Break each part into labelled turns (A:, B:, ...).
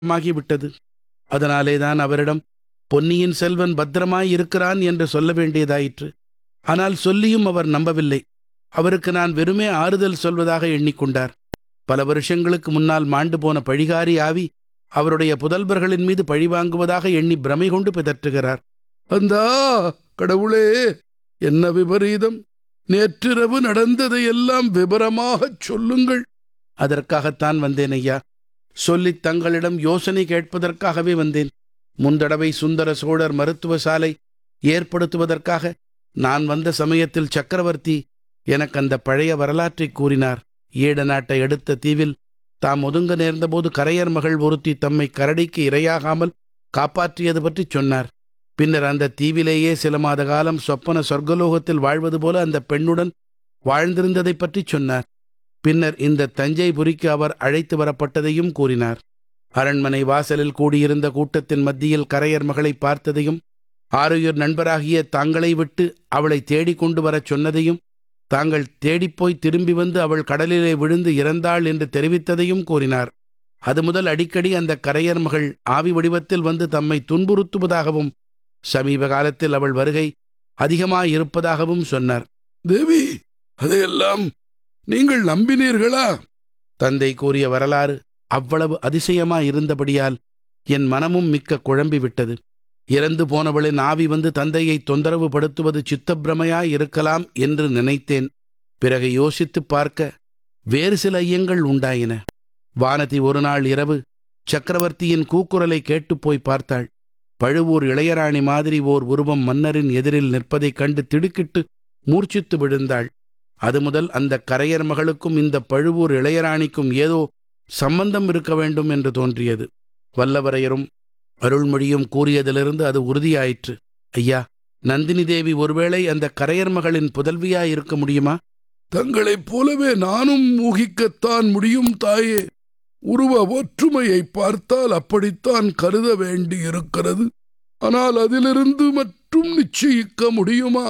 A: மாகிவிட்டது அதனாலேதான் அவரிடம் பொன்னியின் செல்வன் பத்திரமாய் இருக்கிறான் என்று சொல்ல வேண்டியதாயிற்று ஆனால் சொல்லியும் அவர் நம்பவில்லை அவருக்கு நான் வெறுமே ஆறுதல் சொல்வதாக எண்ணிக்கொண்டார் பல வருஷங்களுக்கு முன்னால் மாண்டு போன பழிகாரி ஆவி அவருடைய புதல்வர்களின் மீது பழிவாங்குவதாக எண்ணி பிரமை கொண்டு பிதற்றுகிறார் அந்தா கடவுளே என்ன விபரீதம் நேற்றிரவு நடந்ததையெல்லாம் விபரமாகச் சொல்லுங்கள் அதற்காகத்தான் வந்தேன் ஐயா சொல்லித் தங்களிடம் யோசனை கேட்பதற்காகவே வந்தேன் முந்தடவை சுந்தர சோழர் மருத்துவ சாலை ஏற்படுத்துவதற்காக நான் வந்த சமயத்தில் சக்கரவர்த்தி எனக்கு அந்த பழைய வரலாற்றை கூறினார் ஈழ நாட்டை அடுத்த தீவில் தாம் ஒதுங்க நேர்ந்தபோது கரையர் மகள் ஒருத்தி தம்மை கரடிக்கு இரையாகாமல் காப்பாற்றியது பற்றி சொன்னார் பின்னர் அந்த தீவிலேயே சில மாத காலம் சொப்பன சொர்க்கலோகத்தில் வாழ்வது போல அந்த பெண்ணுடன் வாழ்ந்திருந்ததைப் பற்றி சொன்னார் பின்னர் இந்த தஞ்சைபுரிக்கு அவர் அழைத்து வரப்பட்டதையும் கூறினார் அரண்மனை வாசலில் கூடியிருந்த கூட்டத்தின் மத்தியில் கரையர் மகளை பார்த்ததையும் ஆருயிர் நண்பராகிய தாங்களை விட்டு அவளை தேடிக் கொண்டு வரச் சொன்னதையும் தாங்கள் தேடிப்போய் திரும்பி வந்து அவள் கடலிலே விழுந்து இறந்தாள் என்று தெரிவித்ததையும் கூறினார் அது முதல் அடிக்கடி அந்த கரையர் மகள் ஆவி வடிவத்தில் வந்து தம்மை துன்புறுத்துவதாகவும் சமீப காலத்தில் அவள் வருகை அதிகமாயிருப்பதாகவும் சொன்னார் தேவி அதையெல்லாம் நீங்கள் நம்பினீர்களா தந்தை கூறிய வரலாறு அவ்வளவு அதிசயமாயிருந்தபடியால் என் மனமும் மிக்க குழம்பி விட்டது இறந்து போனவளின் ஆவி வந்து தந்தையை தொந்தரவு படுத்துவது சித்தப்பிரமையாயிருக்கலாம் என்று நினைத்தேன் பிறகு யோசித்துப் பார்க்க வேறு சில ஐயங்கள் உண்டாயின வானதி ஒரு நாள் இரவு சக்கரவர்த்தியின் கூக்குரலை கேட்டுப் போய் பார்த்தாள் பழுவூர் இளையராணி மாதிரி ஓர் உருவம் மன்னரின் எதிரில் நிற்பதைக் கண்டு திடுக்கிட்டு மூர்ச்சித்து விழுந்தாள் அது முதல் அந்த கரையர் மகளுக்கும் இந்த பழுவூர் இளையராணிக்கும் ஏதோ சம்பந்தம் இருக்க வேண்டும் என்று தோன்றியது வல்லவரையரும் அருள்மொழியும் கூறியதிலிருந்து அது உறுதியாயிற்று ஐயா நந்தினி தேவி ஒருவேளை அந்த கரையர் மகளின் புதல்வியாயிருக்க முடியுமா
B: தங்களைப் போலவே நானும் ஊகிக்கத்தான் முடியும் தாயே உருவ ஒற்றுமையை பார்த்தால் அப்படித்தான் கருத வேண்டியிருக்கிறது ஆனால் அதிலிருந்து மட்டும் நிச்சயிக்க முடியுமா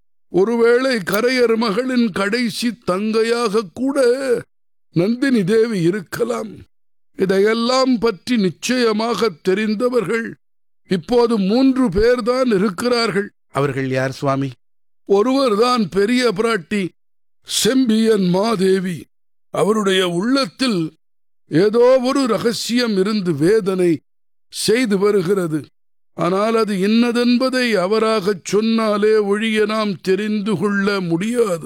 B: ஒருவேளை கரையர் மகளின் கடைசி தங்கையாக கூட நந்தினி தேவி இருக்கலாம் இதையெல்லாம் பற்றி நிச்சயமாக தெரிந்தவர்கள் இப்போது மூன்று பேர்தான் இருக்கிறார்கள்
A: அவர்கள் யார் சுவாமி
B: ஒருவர்தான் பெரிய பிராட்டி செம்பியன் மாதேவி அவருடைய உள்ளத்தில் ஏதோ ஒரு ரகசியம் இருந்து வேதனை செய்து வருகிறது ஆனால் அது இன்னதென்பதை அவராகச் சொன்னாலே ஒழிய நாம் தெரிந்து கொள்ள முடியாது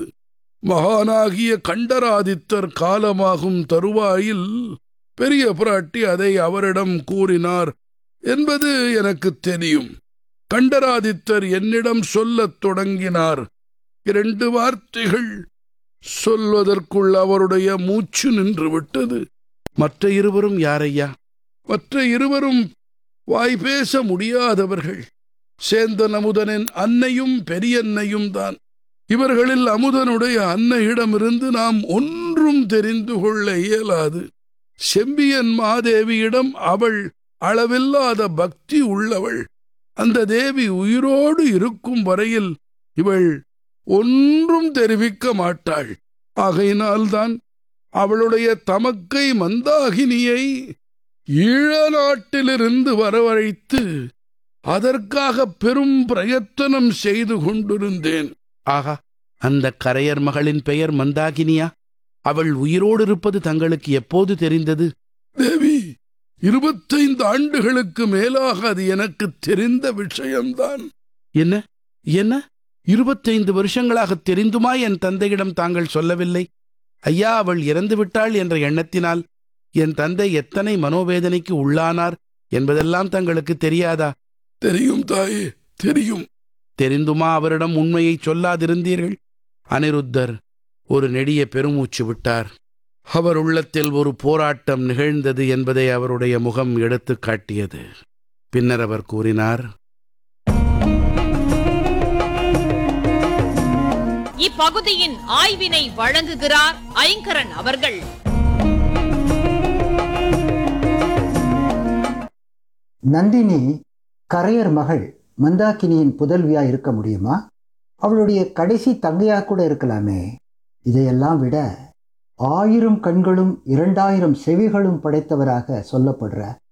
B: மகானாகிய கண்டராதித்தர் காலமாகும் தருவாயில் பெரிய பிராட்டி அதை அவரிடம் கூறினார் என்பது எனக்கு தெரியும் கண்டராதித்தர் என்னிடம் சொல்லத் தொடங்கினார் இரண்டு வார்த்தைகள் சொல்வதற்குள் அவருடைய மூச்சு நின்று விட்டது
A: மற்ற இருவரும் யாரையா
B: மற்ற இருவரும் வாய் பேச முடியாதவர்கள் சேந்தன் அமுதனின் அன்னையும் பெரியன்னையும் தான் இவர்களில் அமுதனுடைய அன்னையிடமிருந்து நாம் ஒன்றும் தெரிந்து கொள்ள இயலாது செம்பியன் மாதேவியிடம் அவள் அளவில்லாத பக்தி உள்ளவள் அந்த தேவி உயிரோடு இருக்கும் வரையில் இவள் ஒன்றும் தெரிவிக்க மாட்டாள் ஆகையினால்தான் அவளுடைய தமக்கை மந்தாகினியை ஈழ நாட்டிலிருந்து வரவழைத்து அதற்காக பெரும் பிரயத்தனம் செய்து கொண்டிருந்தேன்
A: ஆகா அந்த கரையர் மகளின் பெயர் மந்தாகினியா அவள் உயிரோடு இருப்பது தங்களுக்கு எப்போது தெரிந்தது
B: தேவி இருபத்தைந்து ஆண்டுகளுக்கு மேலாக அது எனக்கு தெரிந்த விஷயம்தான்
A: என்ன என்ன இருபத்தைந்து வருஷங்களாக தெரிந்துமா என் தந்தையிடம் தாங்கள் சொல்லவில்லை ஐயா அவள் இறந்து விட்டாள் என்ற எண்ணத்தினால் என் தந்தை எத்தனை மனோவேதனைக்கு உள்ளானார் என்பதெல்லாம் தங்களுக்கு தெரியாதா
B: தெரியும் தாயே தெரியும்
A: தெரிந்துமா அவரிடம் உண்மையை சொல்லாதிருந்தீர்கள் அனிருத்தர் ஒரு நெடிய பெருமூச்சு விட்டார் அவர் உள்ளத்தில் ஒரு போராட்டம் நிகழ்ந்தது என்பதை அவருடைய முகம் எடுத்துக் காட்டியது பின்னர் அவர் கூறினார்
C: இப்பகுதியின் ஆய்வினை வழங்குகிறார் ஐங்கரன் அவர்கள்
D: நந்தினி கரையர் மகள் மந்தாக்கினியின் புதல்வியா இருக்க முடியுமா அவளுடைய கடைசி தங்கையா கூட இருக்கலாமே இதையெல்லாம் விட ஆயிரம் கண்களும் இரண்டாயிரம் செவிகளும் படைத்தவராக சொல்லப்படுற